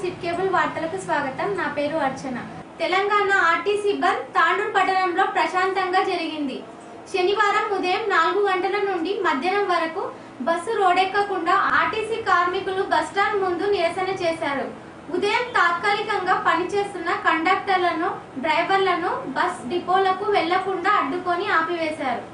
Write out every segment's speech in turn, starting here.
SIT cable వార్తలకు స్వాగతం నా పేరు అర్చన తెలంగాణ ఆర్టీసీ బంద్ తాండూరు పట్టణంలో ప్రశాంతంగా జరిగింది శనివారం ఉదయం నాలుగు గంటల నుండి మధ్యాహ్నం వరకు బస్సు రోడెక్కకుండా ఆర్టీసీ కార్మికులు బస్టాండ్ ముందు నిరసన చేశారు ఉదయం తాత్కాలికంగా పనిచేస్తున్న కండక్టర్లను డ్రైవర్లను బస్ డిపోలకు వెళ్లకుండా అడ్డుకొని ఆపివేశారు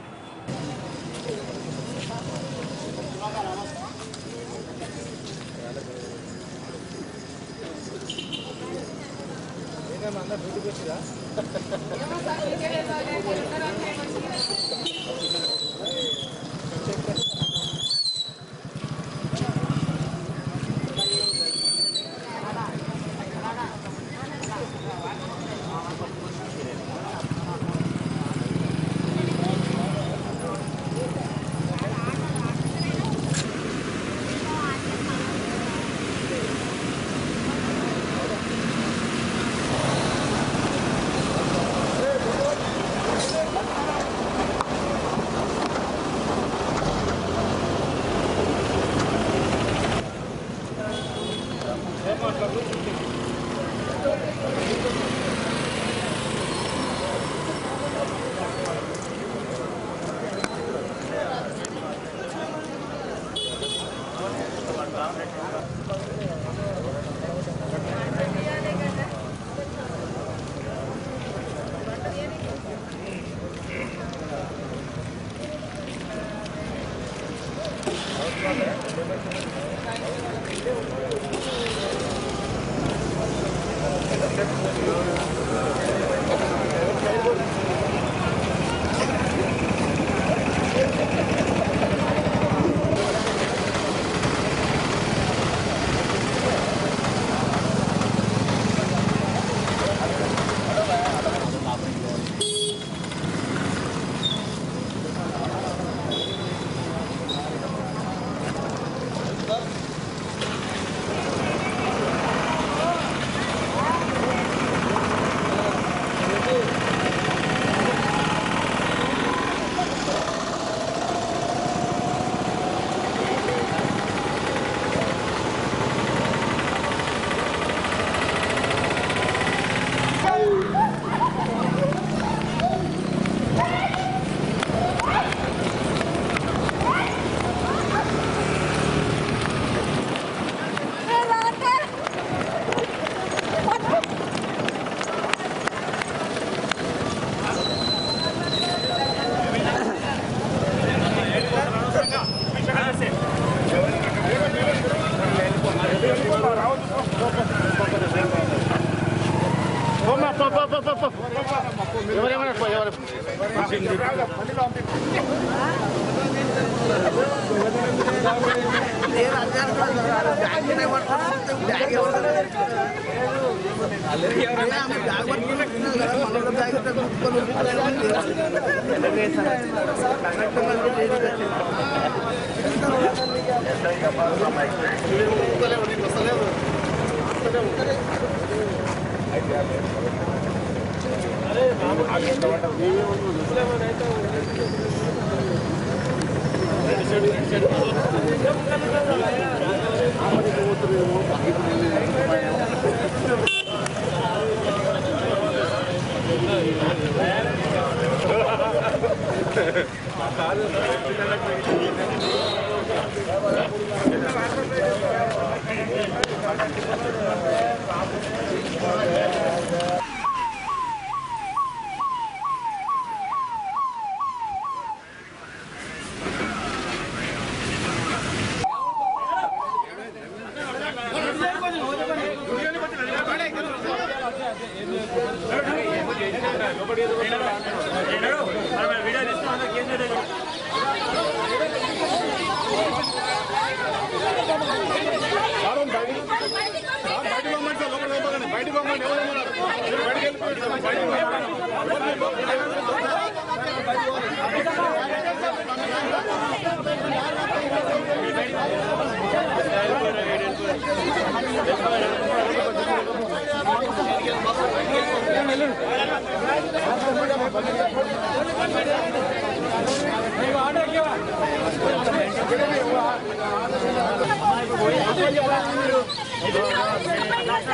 ఆటోకి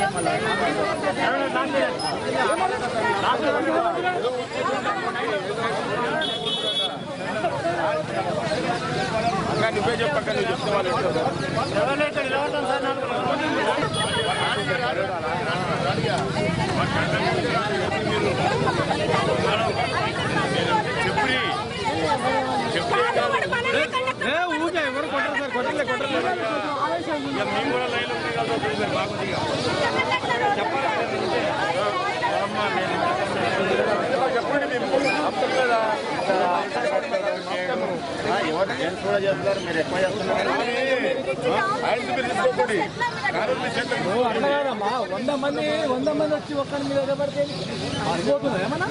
నువ్వే చెప్పక్క నువ్వు చెప్తే వాళ్ళు వింటారు. చెప్పురి చెప్పురి ఇక మేము కూడా లైన్లో ఉండి కదా చూసారు బాగుంది ఇక. చెప్పండి మేము ఆపుతాం కదా ఆయన మీరు తీసుకోకండి కారు తీసేయండి. వంద మంది వంద మంది వచ్చి ఒక్కరి మీద పడితే అయిపోతుంది ఏమన్నా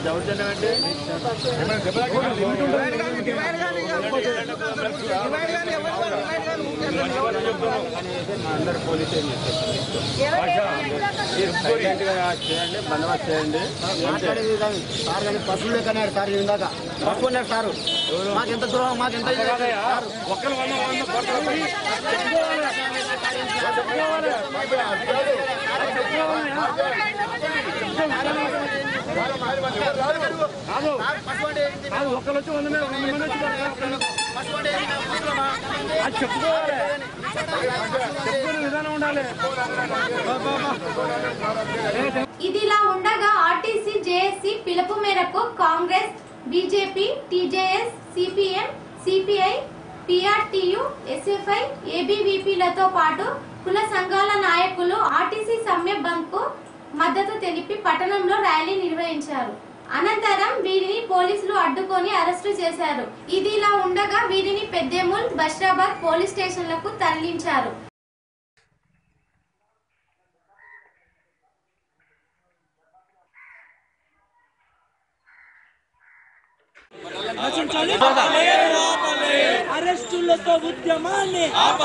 చేయండి బందోబస్తు చేయండి మాట్లాడేది కాదు. సార్ కానీ పశువులు లెక్కన్నాడు సార్ ఇందాక పశువు అన్నాడు సారు మాకెంత దూరం మాకెంత ఇది సార్ ఒక్కరు వంద వంద పట్టుకొని ఒక్కరు వచ్చి వంద మంది వంద మంది వచ్చి అది చెప్పుకోవాలి చెప్పుకునే విధానం ఉండాలి ఇదిలా ఉండగా ఆర్టీసీ జేఏసీ పిలుపు మేరకు Congress BJP TJS CPM CPI PRTU SFI ఏబీవీపీలతో పాటు కుల సంఘాల నాయకులు ఆర్టీసీ సమ్మె బంద్ కు మద్దతు తెలిపి పట్టణంలో ర్యాలీ నిర్వహించారు అనంతరం వీరిని పోలీసులు అడ్డుకొని అరెస్టు చేశారు ఇదిలా ఉండగా వీరిని పెద్దేముల్ బషీరాబాద్ పోలీస్ స్టేషన్లకు తరలించారు అరెస్టులతో ఉద్యమాన్ని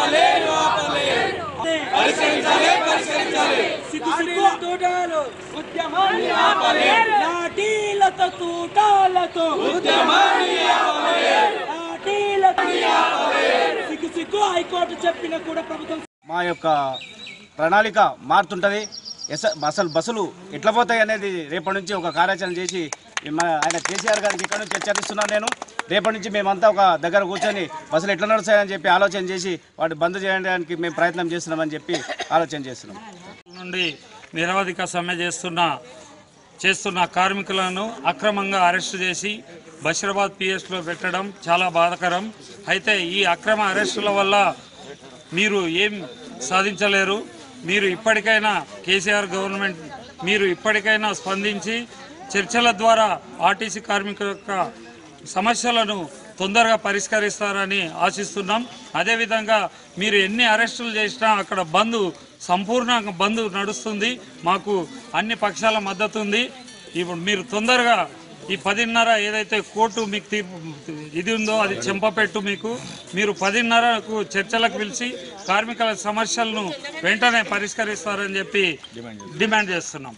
సిగ్గు సిగ్గు తూటాలు ఉద్యమాన్ని లాఠీలతో తూటాలతో లాఠీలతో సిగ్గు సిగ్గు హైకోర్టు చెప్పిన కూడా ప్రభుత్వం మా యొక్క ప్రణాళిక మారుతుంటది ఎస- అసలు బస్సులు ఎట్లా పోతాయి అనేది రేపటి నుంచి ఒక కార్యాచరణ చేసి మన ఆయన కేసీఆర్ గారికి ఇక్కడ నుంచి హెచ్చరిస్తున్నాను నేను రేపటి నుంచి మేమంతా ఒక దగ్గర కూర్చొని బస్సులు ఎట్లా నడుస్తాయని చెప్పి ఆలోచన చేసి వాటి బంద్ చేయడానికి మేము ప్రయత్నం చేస్తున్నామని చెప్పి ఆలోచన చేస్తున్నాం నుండి నిరవధిక సమ్మె చేస్తున్న చేస్తున్న కార్మికులను అక్రమంగా అరెస్టు చేసి బషీరాబాద్ పిఎస్లో పెట్టడం చాలా బాధాకరం అయితే ఈ అక్రమ అరెస్టుల వల్ల మీరు ఏం సాధించలేరు మీరు ఇప్పటికైనా కేసీఆర్ గవర్నమెంట్ మీరు ఇప్పటికైనా స్పందించి చర్చల ద్వారా ఆర్టీసీ కార్మికుల యొక్క సమస్యలను తొందరగా పరిష్కరిస్తారని ఆశిస్తున్నాం అదేవిధంగా మీరు ఎన్ని అరెస్టులు చేసినా అక్కడ బంద్ సంపూర్ణ బంద్ నడుస్తుంది మాకు అన్ని పక్షాల మద్దతు ఉంది ఇప్పుడు మీరు తొందరగా ఈ పదిన్నర ఏదైతే కోర్టు మీకు తీర్పు ఇది ఉందో అది చెంపపెట్టు మీకు మీరు పదిన్నరకు చర్చలకు పిలిచి కార్మికుల సమస్యలను వెంటనే పరిష్కరిస్తారని చెప్పి డిమాండ్ చేస్తున్నాం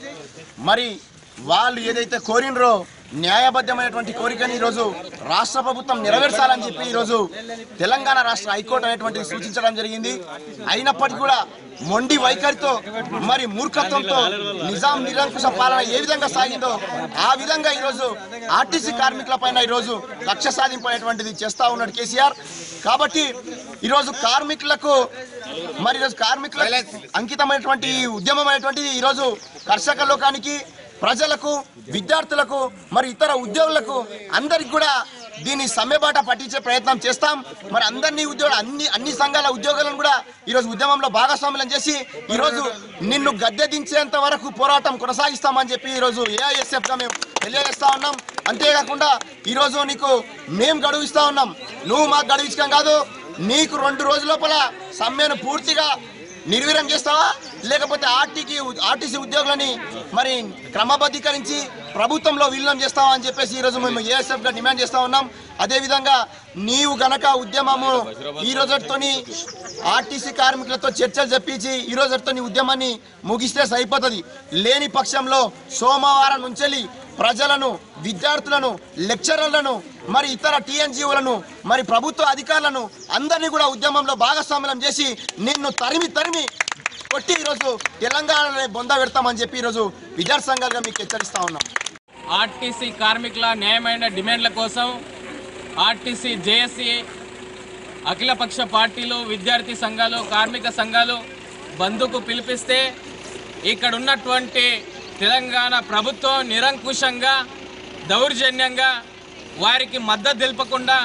మరి వాళ్ళు ఏదైతే కోరినరో న్యాయబద్ధమైనటువంటి కోరికని ఈరోజు రాష్ట్ర ప్రభుత్వం నెరవేర్చాలని చెప్పి ఈరోజు తెలంగాణ రాష్ట్ర హైకోర్టు అనేటువంటిది సూచించడం జరిగింది అయినప్పటికీ కూడా మొండి వైఖరితో మరి మూర్ఖత్వంతో నిజాం నిరంకుశ పాలన ఏ విధంగా సాగిందో ఆ విధంగా ఈరోజు ఆర్టీసీ కార్మికుల పైన ఈరోజు కక్ష సాధింపు అనేటువంటిది చేస్తా ఉన్నాడు కేసీఆర్ కాబట్టి ఈరోజు కార్మికులకు మరి ఈరోజు కార్మికులకు అంకితమైనటువంటి ఈ ఉద్యమం అనేటువంటిది ఈరోజు కర్షక లోకానికి ప్రజలకు విద్యార్థులకు మరి ఇతర ఉద్యోగులకు అందరికి కూడా దీన్ని సమ్మెబాట పట్టించే ప్రయత్నం చేస్తాం మరి అందరినీ ఉద్యోగులు అన్ని అన్ని సంఘాల ఉద్యోగులను కూడా ఈరోజు ఉద్యమంలో భాగస్వాములను చేసి ఈరోజు నిన్ను గద్దె దించేంత వరకు పోరాటం కొనసాగిస్తామని చెప్పి ఈరోజు ఏఐఎస్ఎఫ్ గా మేము తెలియజేస్తా ఉన్నాం అంతేకాకుండా ఈరోజు నీకు మేము గడువు ఇస్తా ఉన్నాం నువ్వు మాకు గడువు ఇచ్చడం కాదు నీకు రెండు రోజుల లోపల సమ్మెను పూర్తిగా నిర్వీర్యం చేస్తావా లేకపోతే ఆర్టీకి ఆర్టీసీ ఉద్యోగులని మరి క్రమబద్ధీకరించి ప్రభుత్వంలో విలీనం చేస్తావా అని చెప్పేసి ఈరోజు మేము ఏఎస్ఎఫ్ గా డిమాండ్ చేస్తా ఉన్నాం అదేవిధంగా నీవు గనక ఉద్యమము ఈ రోజుతోని ఆర్టీసీ కార్మికులతో చర్చలు చెప్పించి ఈ రోజుతో నీ ఉద్యమాన్ని ముగిస్తే సరిపోతుంది లేని పక్షంలో సోమవారం నుంచి ప్రజలను విద్యార్థులను లెక్చరర్లను మరి ఇతర టీఎన్జిఓలను మరి ప్రభుత్వ అధికారులను అందరినీ కూడా ఉద్యమంలో భాగస్వామ్యం చేసి నిన్ను తరిమి తరిమి కొట్టి ఈరోజు తెలంగాణలో బొంద పెడతామని చెప్పి ఈరోజు విద్యార్థి సంఘాలుగా మీకు హెచ్చరిస్తా ఉన్నాం ఆర్టీసీ కార్మికుల న్యాయమైన డిమాండ్ల కోసం ఆర్టీసీ జేఏసీ అఖిలపక్ష పార్టీలు విద్యార్థి సంఘాలు కార్మిక సంఘాలు బంధుకు పిలిపిస్తే ఇక్కడ ఉన్నటువంటి తెలంగాణ ప్రభుత్వం నిరంకుశంగా దౌర్జన్యంగా వారికి మద్దతు తెలుపకుండా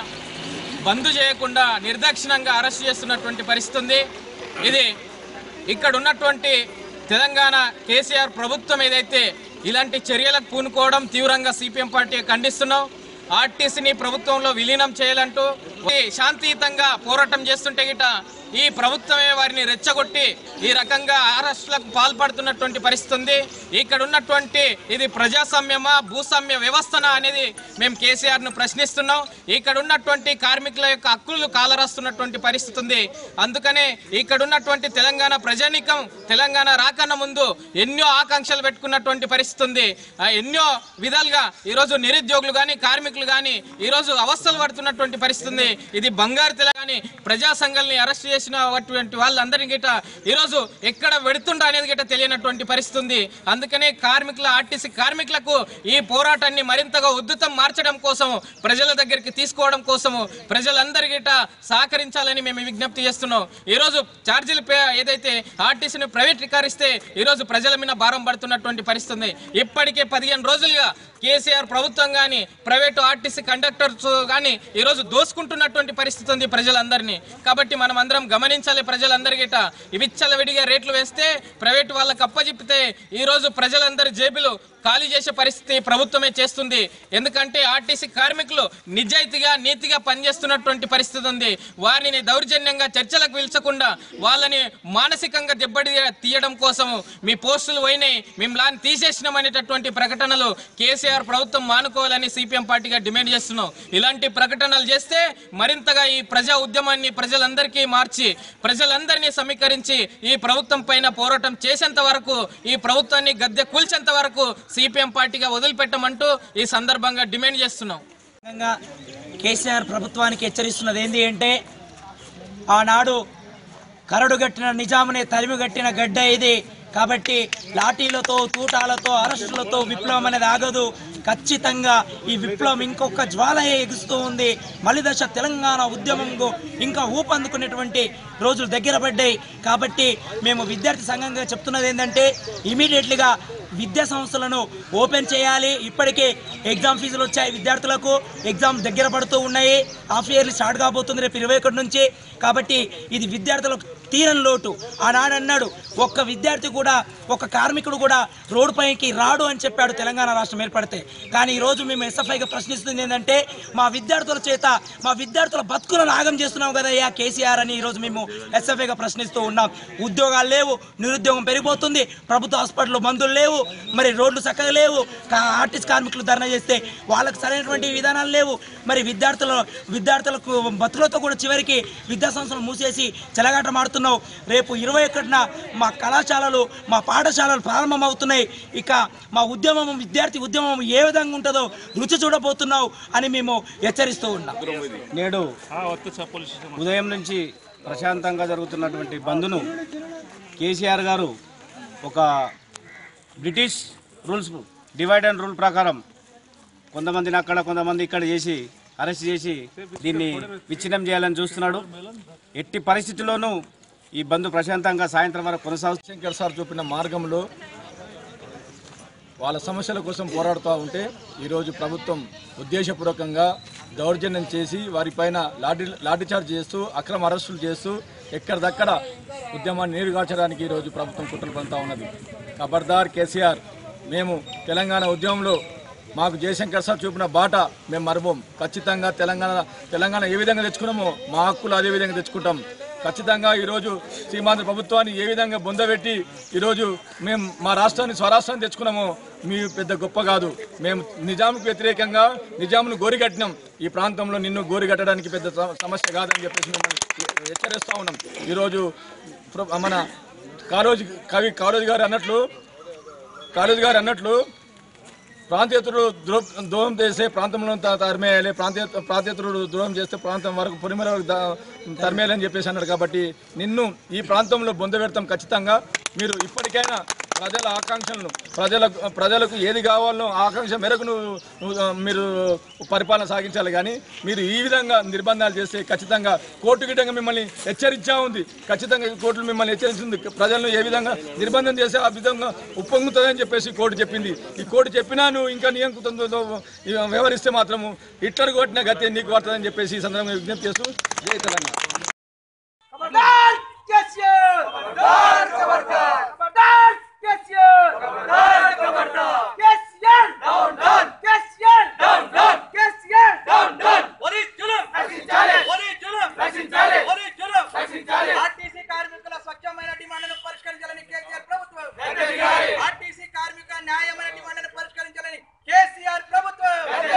బంద్ చేయకుండా నిర్దాక్షిణంగా అరెస్ట్ చేస్తున్నటువంటి పరిస్థితి ఉంది ఇది ఇక్కడ ఉన్నటువంటి తెలంగాణ కేసీఆర్ ప్రభుత్వం ఏదైతే ఇలాంటి చర్యలకు పూనుకోవడం తీవ్రంగా సిపిఎం పార్టీ ఖండిస్తున్నాం ఆర్టీసీని ప్రభుత్వంలో విలీనం చేయాలంటూ ఈ శాంతియుతంగా పోరాటం చేస్తుంటే గిట ఈ ప్రభుత్వమే వారిని రెచ్చగొట్టి ఈ రకంగా అరెస్టులకు పాల్పడుతున్నటువంటి పరిస్థితి ఉంది ఇక్కడ ఉన్నటువంటి ఇది ప్రజాస్వామ్యమా భూస్వామ్య వ్యవస్థనా అనేది మేము కేసీఆర్ ను ప్రశ్నిస్తున్నాం ఇక్కడ ఉన్నటువంటి కార్మికుల యొక్క హక్కులు కాలరాస్తున్నటువంటి పరిస్థితి ఉంది అందుకనే ఇక్కడ ఉన్నటువంటి తెలంగాణ ప్రజానీకం తెలంగాణ రాకన్న ముందు ఎన్నో ఆకాంక్షలు పెట్టుకున్నటువంటి పరిస్థితి ఉంది ఆ ఎన్నో విధాలుగా ఈరోజు నిరుద్యోగులు కానీ కార్మికులు కానీ ఈరోజు అవస్థలు పడుతున్నటువంటి పరిస్థితి ఉంది ఇది బంగారు తెలంగాణ ప్రజా సంఘాలని అరెస్ట్ చేసినటువంటి వాళ్ళందరినీ గిట ఈరోజు ఎక్కడ వెడుతుండ అనేది గిట తెలియనటువంటి పరిస్థితి ఉంది అందుకనే కార్మికుల ఆర్టీసీ కార్మికులకు ఈ పోరాటాన్ని మరింతగా ఉద్ధృతం మార్చడం కోసం ప్రజల దగ్గరికి తీసుకోవడం కోసము ప్రజలందరి గిట సహకరించాలని మేము విజ్ఞప్తి చేస్తున్నాం ఈరోజు ఛార్జీలు పే ఏదైతే ఆర్టీసీని ప్రైవేటీకరిస్తే ఈరోజు ప్రజల మీద భారం పడుతున్నటువంటి పరిస్థితి ఉంది ఇప్పటికే పదిహేను రోజులుగా కేసీఆర్ ప్రభుత్వం కానీ ప్రైవేటు ఆర్టీసీ కండక్టర్స్ కానీ ఈరోజు దోసుకుంటున్నటువంటి పరిస్థితి ఉంది ప్రజలందరినీ కాబట్టి మనం అందరం గమనించాలి ప్రజలందరికీట విచ్చలవిడిగా రేట్లు వేస్తే ప్రైవేటు వాళ్ళకి అప్పచెప్పితే ఈరోజు ప్రజలందరి జేబులు ఖాళీ చేసే పరిస్థితి ప్రభుత్వమే చేస్తుంది ఎందుకంటే ఆర్టీసీ కార్మికులు నిజాయితీగా నీతిగా పనిచేస్తున్నటువంటి పరిస్థితి ఉంది వారిని దౌర్జన్యంగా చర్చలకు పిలిచకుండా వాళ్ళని మానసికంగా దెబ్బడి తీయడం కోసం మీ పోస్టులు పోయినాయి మేము లాని తీసేసినాం అనేటటువంటి ప్రకటనలు కేసీఆర్ ప్రభుత్వం మానుకోవాలని సిపిఎం పార్టీగా డిమాండ్ చేస్తున్నాం ఇలాంటి ప్రకటనలు చేస్తే మరింతగా ఈ ప్రజా ఉద్యమాన్ని ప్రజలందరికీ మార్చి ప్రజలందరినీ సమీకరించి ఈ ప్రభుత్వం పైన పోరాటం చేసేంత వరకు ఈ ప్రభుత్వాన్ని గద్దె కూల్చేంత వరకు సిపిఎం పార్టీగా వదిలిపెట్టమంటూ ఈ సందర్భంగా డిమాండ్ చేస్తున్నాం విధంగా కేసీఆర్ ప్రభుత్వానికి హెచ్చరిస్తున్నది ఏంటి అంటే ఆనాడు కరడుగట్టిన నిజామునే తరిమిగట్టిన గడ్డ ఇది కాబట్టి లాఠీలతో తూటాలతో అరెస్టులతో విప్లవం అనేది ఆగదు ఖచ్చితంగా ఈ విప్లవం ఇంకొక జ్వాలయే ఎగుస్తూ ఉంది మలిదశ తెలంగాణ ఉద్యమంకు ఇంకా ఊపందుకునేటువంటి రోజులు దగ్గర పడ్డాయి కాబట్టి మేము విద్యార్థి సంఘంగా చెప్తున్నది ఏంటంటే ఇమీడియట్లీగా విద్యా సంస్థలను ఓపెన్ చేయాలి ఇప్పటికే ఎగ్జామ్ ఫీజులు వచ్చాయి విద్యార్థులకు ఎగ్జామ్ దగ్గర పడుతూ ఉన్నాయి హాఫ్ ఇయర్లీ స్టార్ట్ కాబోతుంది రేపు ఇరవై ఒకటి నుంచి కాబట్టి ఇది విద్యార్థులకు తీరని లోటు ఆనాడు అన్నాడు ఒక్క విద్యార్థి కూడా ఒక కార్మికుడు కూడా రోడ్డు పైకి రాడు అని చెప్పాడు తెలంగాణ రాష్ట్రం ఏర్పడితే కానీ ఈరోజు మేము ఎస్ఎఫ్ఐగా ప్రశ్నిస్తుంది ఏంటంటే మా విద్యార్థుల చేత మా విద్యార్థుల బతుకులను ఆగం చేస్తున్నాం కదయ్యా కేసీఆర్ అని ఈరోజు మేము ఎస్ఎఫ్ఐగా ప్రశ్నిస్తూ ఉన్నాం ఉద్యోగాలు లేవు నిరుద్యోగం పెరిగిపోతుంది ప్రభుత్వ హాస్పిటల్లో మందులు లేవు మరి రోడ్లు చక్కగా లేవు కా- ఆర్టిస్ట్ కార్మికులు ధర్నా చేస్తే వాళ్ళకి సరైనటువంటి విధానాలు లేవు మరి విద్యార్థుల విద్యార్థులకు బతుకులతో కూడా చివరికి విద్యా సంస్థలు మూసేసి చెలగాట మాడుతున్నావు రేపు ఇరవై ఒకటిన మా కళాశాలలు మా పాఠశాలలు ప్రారంభమవుతున్నాయి ఇక మా ఉద్యమం విద్యార్థి ఉద్యమం ఏ విధంగా ఉంటుందో రుచి చూడబోతున్నావు అని మేము హెచ్చరిస్తూ ఉన్నాం నేడు ఉదయం నుంచి ప్రశాంతంగా జరుగుతున్నటువంటి బంద్ను కేసీఆర్ గారు ఒక British rules divide and rule ప్రకారం కొంతమందిని అక్కడ కొంతమంది ఇక్కడ చేసి అరెస్ట్ చేసి దీన్ని విచ్ఛిన్నం చేయాలని చూస్తున్నాడు ఎట్టి పరిస్థితుల్లోనూ ఈ బంద్ ప్రశాంతంగా సాయంత్రం వరకు కొనసాగుతుంది శంకర్ సార్ చూపిన మార్గంలో వాళ్ళ సమస్యల కోసం పోరాడుతూ ఉంటే ఈరోజు ప్రభుత్వం ఉద్దేశపూర్వకంగా దౌర్జన్యం చేసి వారిపైన లాఠీ లాఠీచార్జ్ చేస్తూ అక్రమ అరెస్టులు చేస్తూ ఎక్కడిదక్కడ ఉద్యమాన్ని నీరుగార్చడానికి ఈరోజు ప్రభుత్వం కుట్రలు పంతా ఉన్నది ఖబర్దార్ కేసీఆర్ మేము తెలంగాణ ఉద్యమంలో మాకు జయశంకర్ సార్ చూపిన బాట మేము మరవం ఖచ్చితంగా తెలంగాణ తెలంగాణ ఏ విధంగా తెచ్చుకున్నామో మా హక్కులు అదే విధంగా తెచ్చుకుంటాం ఖచ్చితంగా ఈరోజు సీమాంధ్ర ప్రభుత్వాన్ని ఏ విధంగా బొందబెట్టి ఈరోజు మేము మా రాష్ట్రాన్ని స్వరాష్ట్రాన్ని తెచ్చుకున్నామో మీ పెద్ద గొప్ప కాదు మేము నిజాంకు వ్యతిరేకంగా నిజాంను గోరిగట్టినాం ఈ ప్రాంతంలో నిన్ను గోరిగట్టడానికి పెద్ద స- సమస్య కాదని చెప్పేసి మిమ్మల్ని హెచ్చరిస్తా ఉన్నాం ఈరోజు ప్ర- మన కాళోజీ కవి కాళోజీ గారు అన్నట్లు కాళోజీ గారు అన్నట్లు ప్రాంతీయతుడు ద్రో ద్రోహం చేస్తే ప్రాంతంలో త- తరిమేయాలి ప్రాంతీయ ప్రాంతీయతుడు ద్రోహం చేస్తే ప్రాంతం వరకు పొలిమేర వరకు దా- తరిమేయాలని చెప్పేసి అన్నాడు కాబట్టి నిన్ను ఈ ప్రాంతంలో బొందబెడతాం ఖచ్చితంగా మీరు ఇప్పటికైనా ప్రజల ఆకాంక్షలను ప్రజలకు ప్రజలకు ఏది కావాలనో ఆ ఆకాంక్ష మేరకు నువ్వు నువ్వు, ఆ, మీరు పరిపాలన సాగించాలి కానీ మీరు ఈ విధంగా నిర్బంధాలు చేస్తే ఖచ్చితంగా కోర్టు గిట్టంగా మిమ్మల్ని హెచ్చరించా ఉంది ఖచ్చితంగా ఈ కోర్టులు మిమ్మల్ని హెచ్చరించింది ప్రజలను ఏ విధంగా నిర్బంధం చేస్తే ఆ విధంగా ఉప్పొంగుతుందని చెప్పేసి కోర్టు చెప్పింది ఈ కోర్టు చెప్పినా నువ్వు ఇంకా నియంకుతంతో వ్యవహరిస్తే మాత్రము హిట్లర్ కొట్టిన గతి నీకు పడుతుందని చెప్పేసి ఈ సందర్భంగా విజ్ఞప్తి చేస్తూ జై తెలంగాణ ఆర్టీసీ కార్మికుల స్వచ్ఛమైన డిమాండ్లను పరిష్కరించాలని కేసీఆర్ ప్రభుత్వం ఆర్టీసీ కార్మిక న్యాయమైన డిమాండ్లను పరిష్కరించాలని కేసీఆర్ ప్రభుత్వం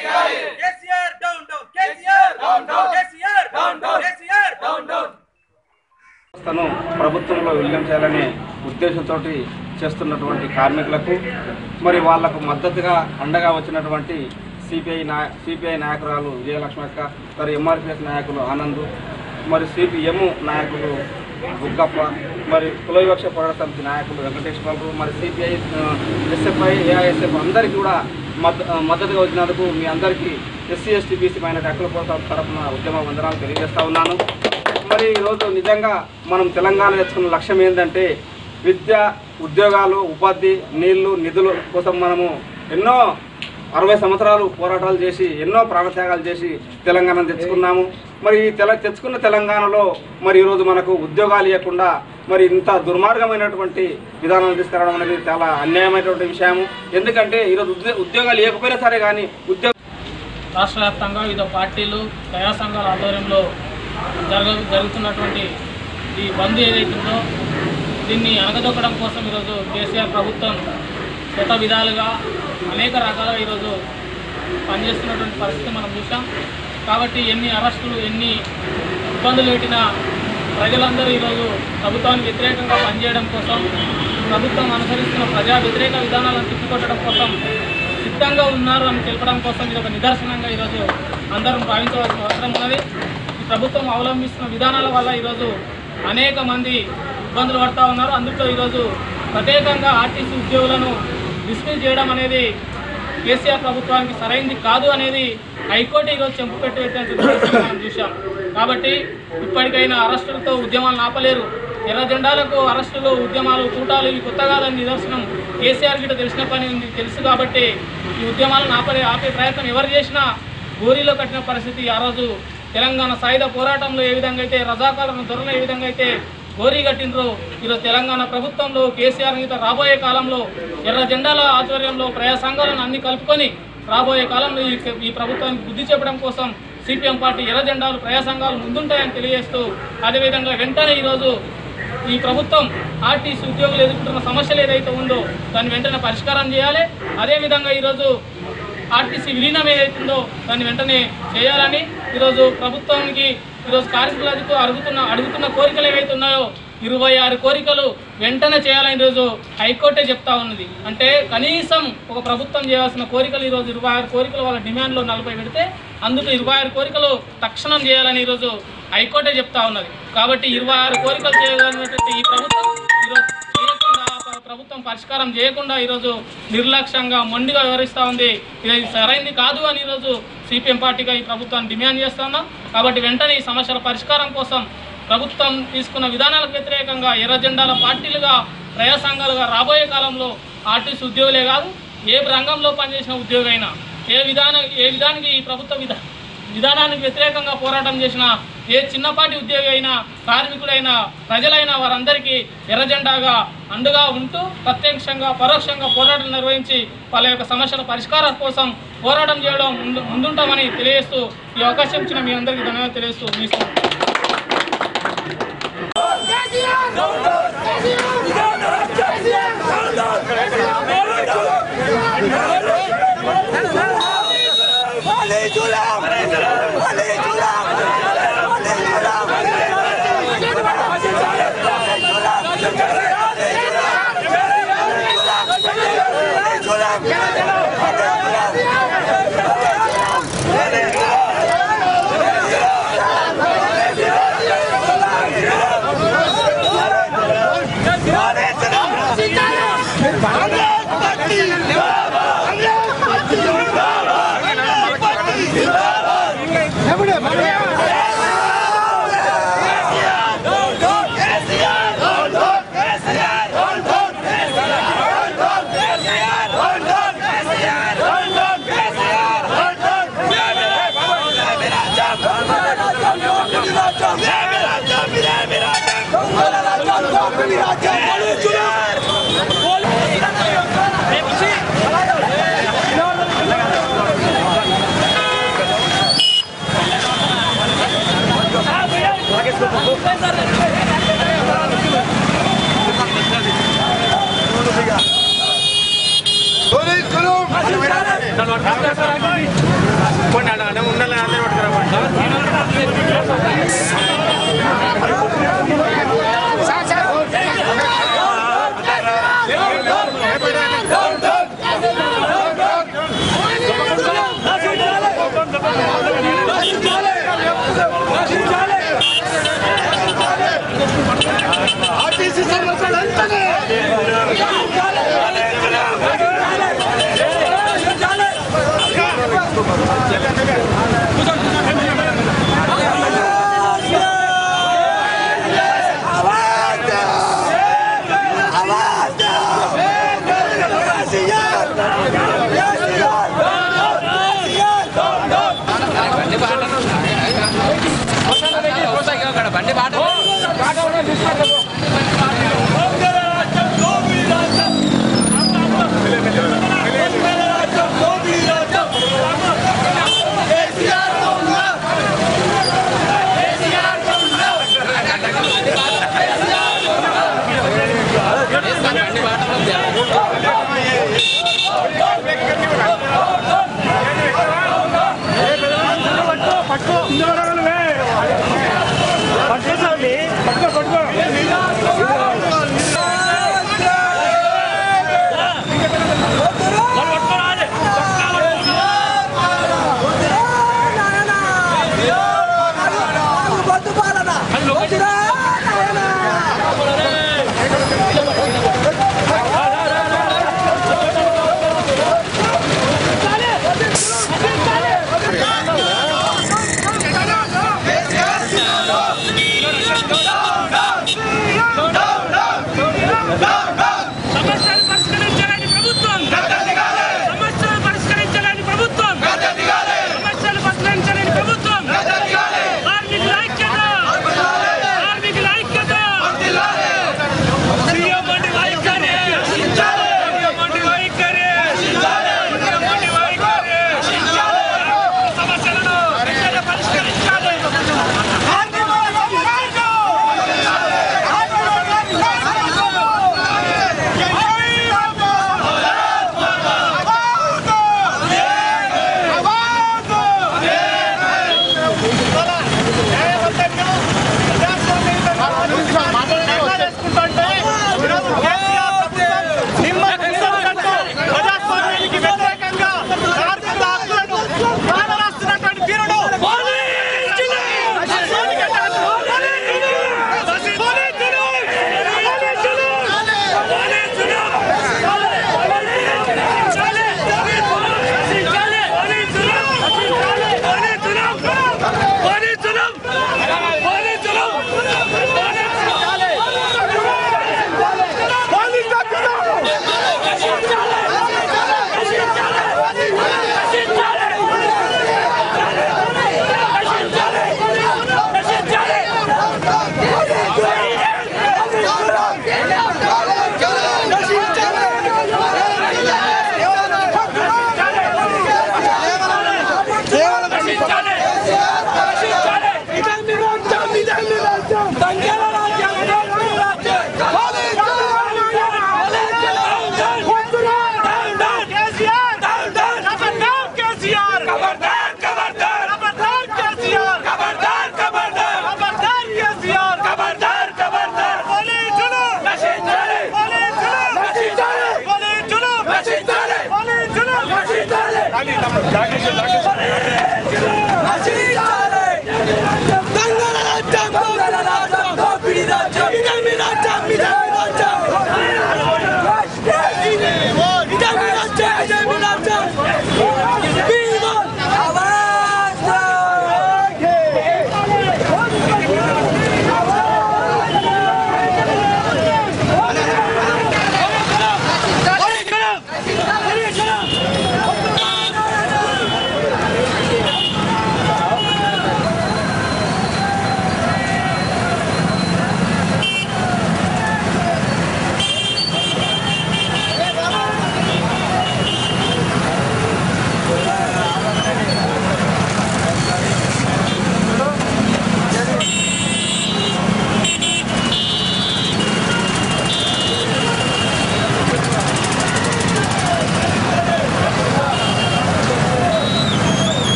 KCR down down KCR KCR KCR down down వ్యవస్థను ప్రభుత్వంలో విలీనం చేయాలనే ఉద్దేశంతో చేస్తున్నటువంటి కార్మికులకు మరి వాళ్లకు మద్దతుగా అండగా వచ్చినటువంటి సిపిఐ నాయ సిపిఐ నాయకురాలు విజయలక్ష్మి అక్క మరి ఎంఆర్పిఎస్ నాయకులు ఆనంద్ మరి సిపిఎం నాయకులు బుగ్గప్ప మరి కుల వివక్ష పోరాట సమితి నాయకులు వెంకటేశ్వరరావు మరి సిపిఐ ఎస్ఎఫ్ఐ ఏఐఎస్ఎఫ్ అందరికీ కూడా మద్ద మద్దతుగా వచ్చినందుకు మీ అందరికీ ఎస్సీ ఎస్టీ బీసీ మైనార్టీ హక్కుల కోసం తరఫున ఉద్యమ వందనాలు తెలియజేస్తా ఉన్నాను మరి ఈరోజు నిజంగా మనం తెలంగాణ తెచ్చుకున్న లక్ష్యం ఏంటంటే విద్య ఉద్యోగాలు ఉపాధి నీళ్లు నిధుల కోసం మనము ఎన్నో అరవై సంవత్సరాలు పోరాటాలు చేసి ఎన్నో ప్రాణత్యాగాలు చేసి తెలంగాణ తెచ్చుకున్నాము మరి ఈ తెల తెచ్చుకున్న తెలంగాణలో మరి ఈరోజు మనకు ఉద్యోగాలు ఇవ్వకుండా మరి ఇంత దుర్మార్గమైనటువంటి విధానాలు తీసుకురావడం అనేది చాలా అన్యాయమైనటువంటి విషయము ఎందుకంటే ఈరోజు ఉద్యో- ఉద్యోగాలు ఇవ్వకపోయినా సరే కానీ ఉద్యోగ రాష్ట్ర వ్యాప్తంగా వివిధ పార్టీలు ప్రజా సంఘాల ఆధ్వర్యంలో జరగ జరుగుతున్నటువంటి ఈ బంద్ ఏదైతుందో దీన్ని అణగదొక్కడం కోసం ఈరోజు కేసీఆర్ ప్రభుత్వం శత విధాలుగా అనేక రకాలుగా ఈరోజు పనిచేస్తున్నటువంటి పరిస్థితి మనం చూసాం కాబట్టి ఎన్ని అరెస్టులు ఎన్ని ఇబ్బందులు పెట్టినా ప్రజలందరూ ఈరోజు ప్రభుత్వానికి వ్యతిరేకంగా పనిచేయడం కోసం ప్రభుత్వం అనుసరిస్తున్న ప్రజా వ్యతిరేక విధానాలను తిప్పికొట్టడం కోసం సిద్ధంగా ఉన్నారు అని తెలపడం కోసం ఇది ఒక నిదర్శనంగా ఈరోజు అందరం భావించవలసిన అవసరం ఉన్నది ఈ ప్రభుత్వం అవలంబిస్తున్న విధానాల వల్ల ఈరోజు అనేక మంది ఇబ్బందులు పడతా ఉన్నారు అందులో ఈరోజు ప్రత్యేకంగా ఆర్టీసీ ఉద్యోగులను డిస్మిస్ చేయడం అనేది కేసీఆర్ ప్రభుత్వానికి సరైంది కాదు అనేది హైకోర్టు ఈరోజు చెంపు పెట్టి పెట్టినటువంటి మనం చూశాం కాబట్టి ఇప్పటికైనా అరెస్టులతో ఉద్యమాలను ఆపలేరు ఎర్ర జెండాలకు అరెస్టులు ఉద్యమాలు కూటాలు ఇవి కొత్త కాదని నిదర్శనం కేసీఆర్ గిట్ట తెలిసిన పని ఉంది తెలుసు కాబట్టి ఈ ఉద్యమాలను ఆపలే ఆపే ప్రయత్నం ఎవరు చేసినా గోరీలో కట్టిన పరిస్థితి ఆ రోజు తెలంగాణ సాయుధ పోరాటంలో ఏ విధంగా అయితే రజాకాలను దొరలు ఏ విధంగా అయితే గోరీ కట్టినరో ఈరోజు తెలంగాణ ప్రభుత్వంలో కేసీఆర్ గీత రాబోయే కాలంలో ఎర్ర జెండాల ఆధ్వర్యంలో ప్రజా సంఘాలను అన్ని కలుపుకొని రాబోయే కాలంలో ఈ ఈ ప్రభుత్వానికి బుద్ధి చెప్పడం కోసం సిపిఎం పార్టీ ఎర్ర జెండాలు ప్రజా సంఘాలు ముందుంటాయని తెలియజేస్తూ అదేవిధంగా వెంటనే ఈరోజు ఈ ప్రభుత్వం ఆర్టీసీ ఉద్యోగులు ఎదుర్కొంటున్న సమస్యలు ఏదైతే ఉందో దాన్ని వెంటనే పరిష్కారం చేయాలి అదేవిధంగా ఈరోజు ఆర్టీసీ విలీనం ఏదైతుందో దాన్ని వెంటనే చేయాలని ఈరోజు ప్రభుత్వానికి ఈరోజు కార్మికులకు అడుగుతున్న అడుగుతున్న కోరికలు ఏవైతే ఉన్నాయో ఇరవై ఆరు కోరికలు వెంటనే చేయాలని ఈరోజు హైకోర్టే చెప్తా ఉన్నది అంటే కనీసం ఒక ప్రభుత్వం చేయాల్సిన కోరికలు ఈరోజు ఇరవై ఆరు కోరికలు వాళ్ళ డిమాండ్లో నలభై పెడితే అందులో ఇరవై ఆరు కోరికలు తక్షణం చేయాలని ఈరోజు హైకోర్టే చెప్తా ఉన్నది కాబట్టి ఇరవై ఆరు కోరికలు చేయగలిగినటువంటి ఈ ప్రభుత్వం ఈరోజు చేయకుండా ప్ర- ప్రభుత్వం పరిష్కారం చేయకుండా ఈరోజు నిర్లక్ష్యంగా మొండిగా వ్యవహరిస్తూ ఉంది ఇది సరైంది కాదు అని ఈరోజు సిపిఎం పార్టీగా ఈ ప్రభుత్వాన్ని డిమాండ్ చేస్తున్నాం కాబట్టి వెంటనే ఈ సమస్యల పరిష్కారం కోసం ప్రభుత్వం తీసుకున్న విధానాలకు వ్యతిరేకంగా ఎర్ర జెండాల పార్టీలుగా ప్రజా సంఘాలుగా రాబోయే కాలంలో ఆర్టీసీ ఉద్యోగులే కాదు ఏ రంగంలో పనిచేసిన ఉద్యోగి అయినా ఏ విధానం ఏ విధానికి ఈ ప్రభుత్వ విధా విధానానికి వ్యతిరేకంగా పోరాటం చేసిన ఏ చిన్నపాటి ఉద్యోగి అయినా కార్మికుడైనా ప్రజలైనా వారందరికీ ఎర్రజెండాగా అండగా ఉంటూ ప్రత్యక్షంగా పరోక్షంగా పోరాటం నిర్వహించి వాళ్ళ యొక్క సమస్యల పరిష్కారం కోసం పోరాటం చేయడం ముందు ముందుంటామని తెలియజేస్తూ ఈ అవకాశం ఇచ్చిన మీ అందరికీ ధన్యవాదాలు తెలియజేస్తూ మీ Julam! సమస్యలు పరిష్కరించాలని ప్రభుత్వం సమస్యలు పరిష్కరించాలని ప్రభుత్వం సమస్యలు పరిష్కరించాలని ప్రభుత్వం కార్మికుల ఐక్యత కార్మికుల ఐక్యత సీఎం వంటి వైఖరి సీఎం వంటి వైఖరి సీఎం వంటి వైఖరి సమస్యలను వెంటనే పరిష్కరించాలి ప్రజాస్వామ్యానికి వ్యతిరేకంగా కార్మికుల హక్కులను కాలరాస్తున్నటువంటి తీరును Hey!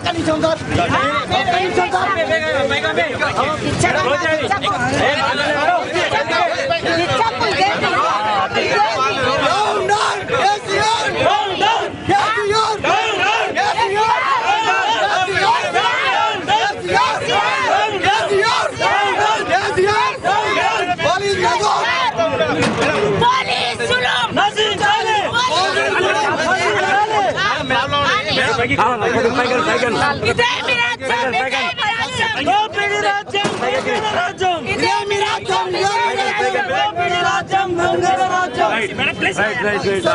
ఒక్క నిమిషం సార్ ఒక్క నిమిషం sir down down KCR down down KCR down down KCR KCR KCR KCR police పోలీసులు నశించాలి ఇదే మీ రాజ్యం ఇదే మీ రాజ్యం దోపిడీ రాజ్యం దోపిడీ రాజ్యం ఇదే మీ రాజ్యం దోపిడీ రాజ్యం దొంగల రాజ్యం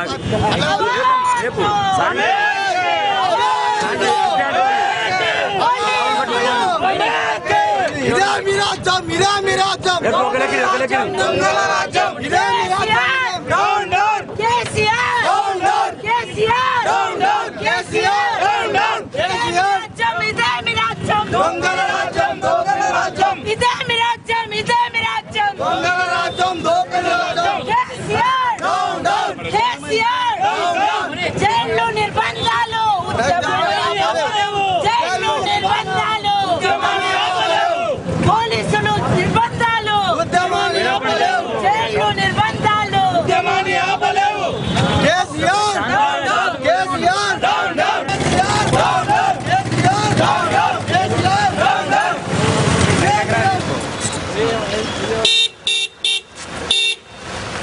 ఇదే మీ రాజ్యం ఇదే మీ రాజ్యం దొంగల రాజ్యం ఇదే మీ రాజ్యం down down KCR down down KCR down down KCR down down KCR రాజ్యం ఇదే మీ రాజ్యం దొంగల రాజ్యం దొంగల రాజ్యం ఇదే మీ రాజ్యం ఇదే మీ రాజ్యం దొంగల రాజ్యం దొంగల రాజ్యం కేసీఆర్ డౌన్ డౌన్ కేసీఆర్